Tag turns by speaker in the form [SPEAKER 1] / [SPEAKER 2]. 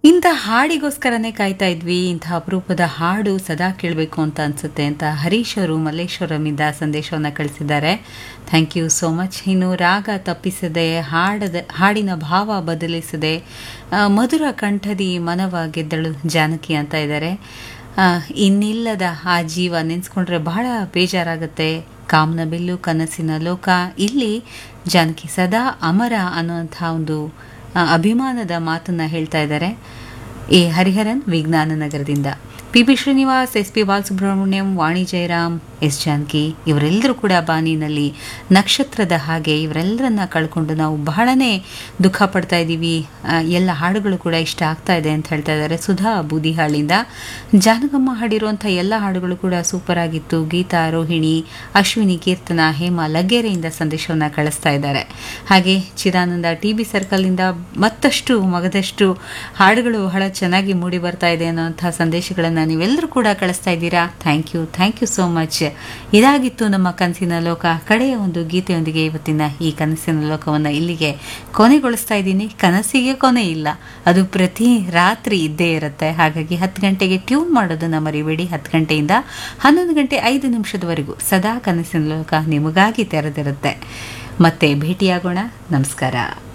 [SPEAKER 1] ಇಂಥ ಹಾಡಿಗೋಸ್ಕರನೇ ಕಾಯ್ತಾ ಇದ್ವಿ ಇಂಥ ಅಪರೂಪದ ಹಾಡು ಸದಾ ಕೇಳಬೇಕು ಅಂತ ಅನ್ಸುತ್ತೆ ಅಂತ ಹರೀಶ್ ಅವರು ಮಲ್ಲೇಶ್ವರಮಿಂದ ಸಂದೇಶವನ್ನು ಕಳಿಸಿದ್ದಾರೆ ಥ್ಯಾಂಕ್ ಯು ಸೋ ಮಚ್ ಇನ್ನು ರಾಗ ತಪ್ಪಿಸದೆ ಹಾಡದ ಹಾಡಿನ ಭಾವ ಬದಲಿಸದೆ ಆ, ಮಧುರ ಕಂಠದಿ ಮನವ ಗೆದ್ದಳು ಜಾನಕಿ ಅಂತ ಇದ್ದಾರೆ ಆ, ಇನ್ನಿಲ್ಲದ ಆ ಜೀವ ನೆನೆಸ್ಕೊಂಡ್ರೆ ಬಹಳ ಬೇಜಾರಾಗುತ್ತೆ ಕಾಮನ ಬಿಲ್ಲು ಕನಸಿನ ಲೋಕ ಇಲ್ಲಿ ಜಾನಕಿ ಸದಾ ಅಮರ ಅನ್ನುವಂಥ ಒಂದು ಆ, ಅಭಿಮಾನದ ಮಾತನ್ನ ಹೇಳ್ತಾ ಇದ್ದಾರೆ ಎ ಹರಿಹರನ್ ವಿಜ್ಞಾನ ನಗರದಿಂದ P B Srinivas S P Balasubrahmanyam Vani Jayaram S Janaki ಇವರೆಲ್ಲರೂ ಕೂಡ ಬಾನಿನಲ್ಲಿ ನಕ್ಷತ್ರದ ಹಾಗೆ ಇವರೆಲ್ಲರನ್ನ ಕಳ್ಕೊಂಡು ನಾವು ಬಹಳನೇ ದುಃಖ ಪಡ್ತಾ ಇದ್ದೀವಿ ಆ, ಎಲ್ಲ ಹಾಡುಗಳು ಕೂಡ ಇಷ್ಟ ಆಗ್ತಾ ಇದೆ ಅಂತ ಹೇಳ್ತಾ ಇದ್ದಾರೆ ಸುಧಾ ಬೂದಿಹಾಳಿಂದ ಜಾನಕಮ್ಮ ಹಾಡಿರುವಂಥ ಎಲ್ಲ ಹಾಡುಗಳು ಕೂಡ ಸೂಪರ್ ಆಗಿತ್ತು ಗೀತಾ ರೋಹಿಣಿ ಅಶ್ವಿನಿ ಕೀರ್ತನ ಹೇಮಾ ಲಗ್ಗೆರೆಯಿಂದ ಸಂದೇಶವನ್ನು ಕಳಿಸ್ತಾ ಇದ್ದಾರೆ ಹಾಗೆ ಚಿದಾನಂದ ಟಿ ಬಿ ಸರ್ಕಲ್ನಿಂದ ಮತ್ತಷ್ಟು ಮಗದಷ್ಟು ಹಾಡುಗಳು ಬಹಳ ಚೆನ್ನಾಗಿ ಮೂಡಿ ಬರ್ತಾ ಇದೆ ಅನ್ನೋಂಥ ಸಂದೇಶಗಳನ್ನು ನೀವೆಲ್ಲರೂ ಕೂಡ ಕಳಿಸ್ತಾ ಇದ್ದೀರಾ thank you thank you so much ಇದಾಗಿತ್ತು ನಮ್ಮ ಕನಸಿನ ಲೋಕ ಕಡೆಯ ಒಂದು ಗೀತೆಯೊಂದಿಗೆ ಇವತ್ತಿನ ಈ ಕನಸಿನ ಲೋಕವನ್ನು ಇಲ್ಲಿಗೆ ಕೊನೆಗೊಳಿಸ್ತಾ ಇದ್ದೀನಿ ಕನಸಿಗೆ ಕೊನೆ ಇಲ್ಲ ಅದು ಪ್ರತಿ ರಾತ್ರಿ ಇದ್ದೇ ಇರುತ್ತೆ ಹಾಗಾಗಿ ಹತ್ತು ಗಂಟೆಗೆ ಟ್ಯೂನ್ ಮಾಡೋದನ್ನು ಮರಿಬೇಡಿ ಹತ್ತು ಗಂಟೆಯಿಂದ ಹನ್ನೊಂದು ಗಂಟೆ ಐದು ನಿಮಿಷದವರೆಗೂ ಸದಾ ಕನಸಿನ ಲೋಕ ನಿಮಗಾಗಿ ತೆರೆದಿರುತ್ತೆ ಮತ್ತೆ ಭೇಟಿಯಾಗೋಣ ನಮಸ್ಕಾರ